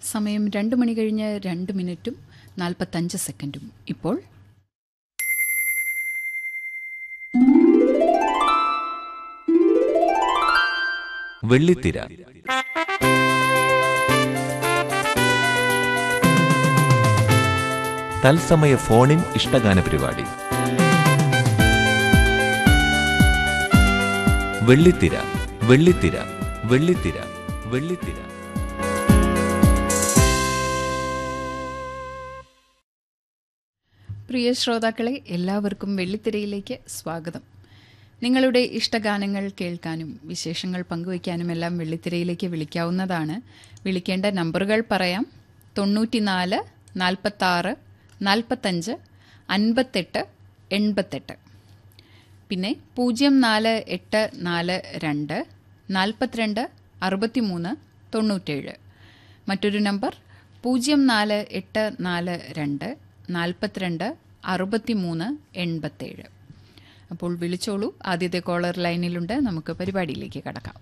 സമയം രണ്ട് മണി കഴിഞ്ഞ് രണ്ട് മിനിറ്റും നാൽപ്പത്തഞ്ച് സെക്കൻഡും ഇപ്പോൾ വെള്ളിത്തിര തത്സമയ ഫോണിൻ ഇഷ്ടഗാന പരിപാടി വെള്ളിത്തിര വെള്ളിത്തിര വെള്ളിത്തിര വെള്ളിത്തിര പ്രിയ ശ്രോതാക്കളെ എല്ലാവർക്കും വെള്ളിത്തിരയിലേക്ക് സ്വാഗതം നിങ്ങളുടെ ഇഷ്ടഗാനങ്ങൾ കേൾക്കാനും വിശേഷങ്ങൾ പങ്കുവയ്ക്കാനും എല്ലാം വെള്ളിത്തിരയിലേക്ക് വിളിക്കാവുന്നതാണ് വിളിക്കേണ്ട നമ്പറുകൾ പറയാം തൊണ്ണൂറ്റിനാല് നാൽപ്പത്താറ് നാൽപ്പത്തഞ്ച് അൻപത്തെട്ട് എൺപത്തെട്ട് പിന്നെ പൂജ്യം നാല് എട്ട് നാല് രണ്ട് നാൽപ്പത്തിരണ്ട് അറുപത്തിമൂന്ന് തൊണ്ണൂറ്റേഴ് മറ്റൊരു നമ്പർ പൂജ്യം നാല് എട്ട് നാല് രണ്ട് നാൽപ്പത്തിരണ്ട് അറുപത്തിമൂന്ന് എൺപത്തേഴ് അപ്പോൾ വിളിച്ചോളൂ ആദ്യത്തെ കോളർ ലൈനിലുണ്ട് നമുക്ക് പരിപാടിയിലേക്ക് കടക്കാം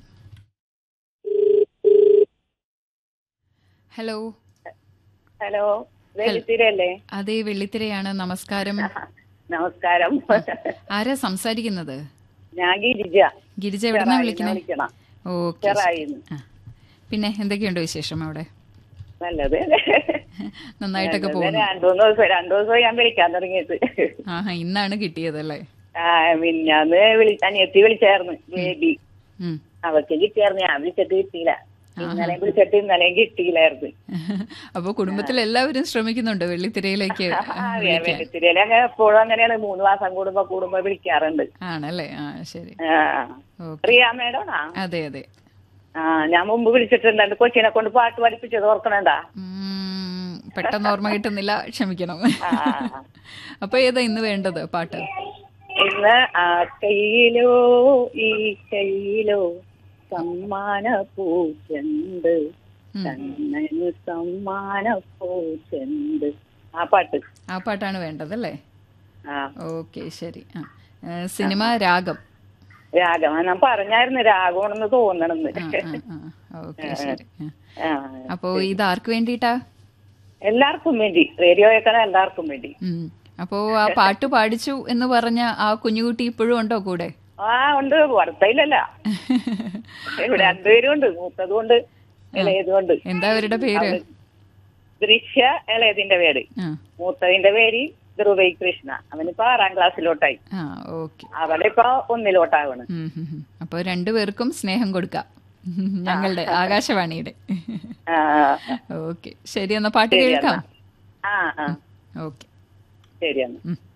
ഹലോ ഹലോ വെള്ളിത്തിരല്ലേ അതേ വെള്ളിത്തിരയാണ് നമസ്കാരം നമസ്കാരം ആരാ സംസാരിക്കുന്നത് ഞാൻ ഗിരിജ ഗിരിജ എവിടുന്നാ വിളിക്കണേ വിളിക്കണം ഓക്കെ ചെറായിന്ന് ആ. പിന്നെ എന്തൊക്കെയുണ്ട് വിശേഷം അവിടെ നല്ലത് നന്നായിട്ടൊക്കെ നല്ലത്. പോകുന്നു രണ്ടു മൂന്ന് ദിവസം രണ്ടു ദിവസം ഞാൻ വിളിക്കാൻ തുടങ്ങിയത് ആഹാ ഇന്നാണ് കിട്ടിയതല്ലേ ആ മിന്നാന്ന് വിളി അനിയത്തി വിളിച്ചായിരുന്നു ബേബി ഉം. അവർക്ക് കിട്ടിയായിരുന്നു ഞാൻ വിളിച്ചിട്ട് കിട്ടിയില്ല ഇന്നലെ വിളിച്ചിട്ട് ഇന്നലെയും കിട്ടിയില്ലായിരുന്നു അപ്പൊ കുടുംബത്തിൽ എല്ലാവരും ശ്രമിക്കുന്നുണ്ട് വെള്ളിത്തിരയിലേക്ക് ആ, വിളിക്കാൻ വെള്ളിത്തിരയില് അങ്ങനെ എപ്പോഴും അങ്ങനെയാണ് മൂന്ന് മാസം കൂടുമ്പോ കൂടുമ്പോ വിളിക്കാറുണ്ട് ആണല്ലേ ആ ശരി ആ ഓക്കെ റിയ മേഡമാണോ അതെ അതെ ആ ഞാൻ മുമ്പ് വിളിച്ചിട്ടുണ്ട് കൊച്ചിനെ കൊണ്ട് പാട്ട് പഠിപ്പിച്ചത് ഓർക്കണണ്ടാ ഉം, പെട്ടെന്ന് ഓർമ്മ കിട്ടുന്നില്ല ക്ഷമിക്കണം ആ. അപ്പൊ ഏതാ ഇന്ന് വേണ്ടത് പാട്ട് ഇന്ന് ആ കയ്യിലോ ഈ കയ്യിലോ സമ്മാന പൂച്ചെണ്ട് കണ്ണന് സമ്മാന പൂച്ചെണ്ട് ആ പാട്ട് ആ പാട്ടാണ് വേണ്ടതല്ലേ ആ ഓക്കെ ശരി ആ ഏ, സിനിമ രാഗം രാഗം ഞാൻ പറഞ്ഞായിരുന്നു രാഗമാണെന്ന് തോന്നണെന്ന് ആ ആ ഓക്കെ ശരി ആ. ആ. അപ്പോ ഇത് ആർക്ക് വേണ്ടിയിട്ടാ എല്ലാവർക്കും വേണ്ടി റേഡിയോ കേൾക്കണ എല്ലാവർക്കും വേണ്ടി ഉം. അപ്പോ ആ പാട്ട് പാടിച്ചു എന്ന് പറഞ്ഞ ആ കുഞ്ഞുകുട്ടി ഇപ്പോഴും ഉണ്ടോ കൂടെ ആ ഉണ്ട് ഭർത്തയിലല്ല ഇവിടെ രണ്ടുപേരും ഉണ്ട് മൂത്തതും ഉണ്ട് ഇളയതും ഉണ്ട് എന്താ അവരുടെ പേര് ദൃശ്യ ഇളയതിന്റെ പേര് ആ മൂത്തതിന്റെ പേര് ധ്രുവൈ കൃഷ്ണ അവനിപ്പോ ആറാം ക്ലാസ്സിലോട്ടായി ആ ഓക്കെ അവളിപ്പോ ഒന്നിലോട്ടാവണ് അപ്പൊ രണ്ടുപേർക്കും സ്നേഹം കൊടുക്കാം ഞങ്ങളുടെ ആകാശവാണിയുടെ ആ ഓക്കെ ശരി എന്നാ പാട്ട് ശരി കേൾക്കാം ആ ആ ഓക്കെ ശരിയെന്നാ ഉം